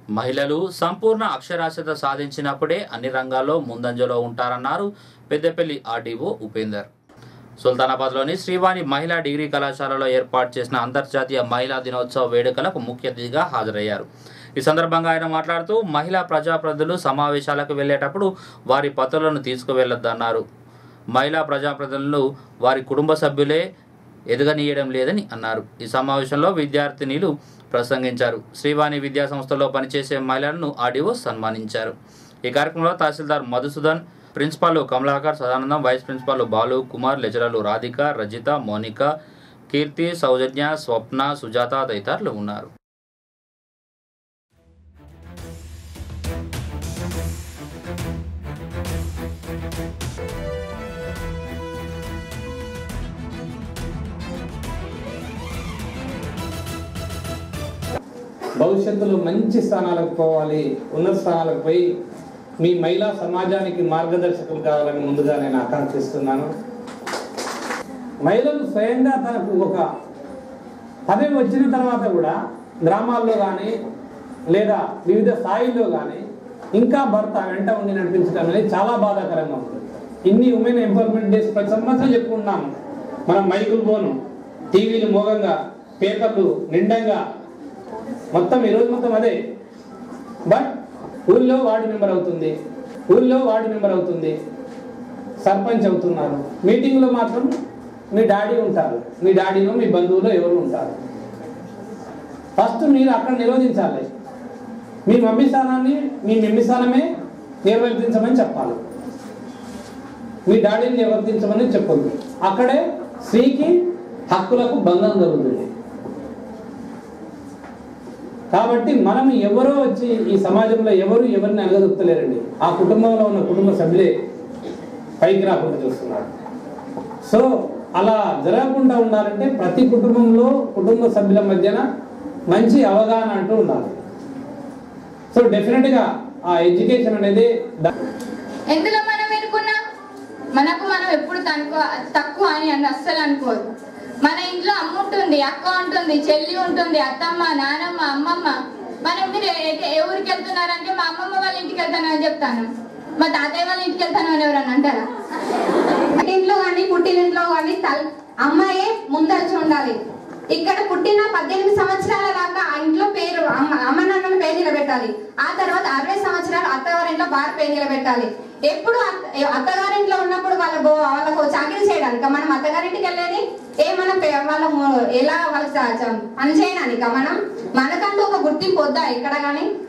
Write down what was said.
మహిళలు సంపూర్ణ అక్షరాస్యత సాధించినప్పుడే అన్ని రంగాల్లో ముందంజలో ఉంటారన్నారు పెద్దపల్లి ఆర్డీఓ ఉపేందర్ సుల్తానాబాద్లోని శ్రీవాణి మహిళా డిగ్రీ కళాశాలలో ఏర్పాటు చేసిన అంతర్జాతీయ మహిళా దినోత్సవ వేడుకలకు ముఖ్య అతిథిగా హాజరయ్యారు ఈ సందర్భంగా ఆయన మాట్లాడుతూ మహిళా ప్రజాప్రతినిధులు సమావేశాలకు వెళ్ళేటప్పుడు వారి పత్రులను తీసుకువెళ్లొద్దన్నారు మహిళా ప్రజాప్రతినిధులు వారి కుటుంబ సభ్యులే ఎదగనీయడం లేదని అన్నారు ఈ సమావేశంలో విద్యార్థినిలు ప్రసంగించారు శ్రీవాణి విద్యా సంస్థలో పనిచేసే మహిళలను ఆడిఓ సన్మానించారు ఈ కార్యక్రమంలో తహసీల్దార్ Madhusudan principal Kamalakar Sadanandam vice principal Balu Kumar లెజరలు రాధిక రజిత మోనిక కీర్తి సౌజన్య స్వప్న సుజాత తదితరులు ఉన్నారు భవిష్యత్తులో మంచి స్థానాలకు పోవాలి ఉన్నత స్థానాలకు పోయి మీ మహిళా సమాజానికి మార్గదర్శకులు కావాలని ముందుగా నేను ఆకాంక్షిస్తున్నాను మహిళలు స్వయంగా తనకు ఒక పదవి వచ్చిన తర్వాత కూడా గ్రామాల్లో కానీ లేదా వివిధ స్థాయిల్లో కానీ ఇంకా భర్త వెంట ఉండి నడిపించడం అనేది చాలా బాధాకరంగా ఉంటుంది ఇన్ని ఉమెన్ ఎంపవర్మెంట్ డేస్ ప్రతి సంవత్సరం చెప్పుకుంటున్నాం మనం మైకులు పోను టీవీలు మోగంగా పేపర్లు నిండంగా మొత్తం ఈరోజు మొత్తం అదే బట్ ఊళ్ళో వార్డు మెంబర్ అవుతుంది ఊళ్ళో వార్డు మెంబర్ అవుతుంది సర్పంచ్ అవుతున్నారు మీటింగ్లో మాత్రం మీ డాడీ ఉంటారు మీ డాడీలో మీ బంధువులో ఎవరు ఉంటారు ఫస్ట్ మీరు అక్కడ నిరోధించాలి మీ మమ్మీ స్థానాన్ని మీ మమ్మీ స్థానమే నిర్వర్తించమని చెప్పాలి మీ డాడీని నిర్వర్తించమని చెప్పొద్దు అక్కడే స్త్రీకి హక్కులకు బంధం జరుగుతుంది కాబట్టి మనం ఎవరో వచ్చి ఈ సమాజంలో ఎవరు ఎవరిని అలగదొక్కలేరండి ఆ కుటుంబంలో ఉన్న కుటుంబ సభ్యులే పైకి రాకుండా చూస్తున్నారు సో అలా జరగకుండా ఉండాలంటే ప్రతి కుటుంబంలో కుటుంబ సభ్యుల మధ్యన మంచి అవగాహన అంటూ ఉండాలి సో డెఫినెట్గా ఆ ఎడ్యుకేషన్ అనేది ద- ఎందులో మనం ఎన్నుకున్నాం మనకు మనం ఎప్పుడు తక్కువ తక్కువ అని అని అస్సలు అనుకోదు మన ఇంట్లో అమ్మ ఉంటుంది అక్క ఉంటుంది చెల్లి ఉంటుంది అత్తమ్మ నానమ్మ అమ్మమ్మ మనం మీరు ఏ- ఏ- ఏ ఊరికి వెళ్తున్నారంటే మా అమ్మమ్మ వాళ్ళ ఇంటికి వెళ్తాను అని చెప్తాను మా తాతయ్య వాళ్ళ ఇంటికి వెళ్తాను అని ఎవరన్నా అంటారా ఇంట్లో కానీ పుట్టినింట్లో కానీ తల్ అమ్మాయే ముందరిచి ఉండాలి ఇక్కడ పుట్టిన పద్దెనిమిది సంవత్సరాల దాకా ఆ ఇంట్లో పేరు అమ్మ అమ్మ నాన్నల పేరు నిలబెట్టాలి ఆ తర్వాత అరవై సంవత్సరాలు అత్తగారింట్లో భార్య పేరు నిలబెట్టాలి ఎప్పుడు అత్త- అత్తగారింట్లో ఉన్నప్పుడు వాళ్ళ బో- వాళ్ళకు చాకరీ చేయడానికి మనం అత్తగారింటికి వెళ్ళేది ఏ మన పే- వాళ్ళ ము- ఎలా వాళ్ళ స- స- పని చేయడానికి మనం మనకంటూ ఒక గుర్తింపు వద్దా ఎక్కడ కానీ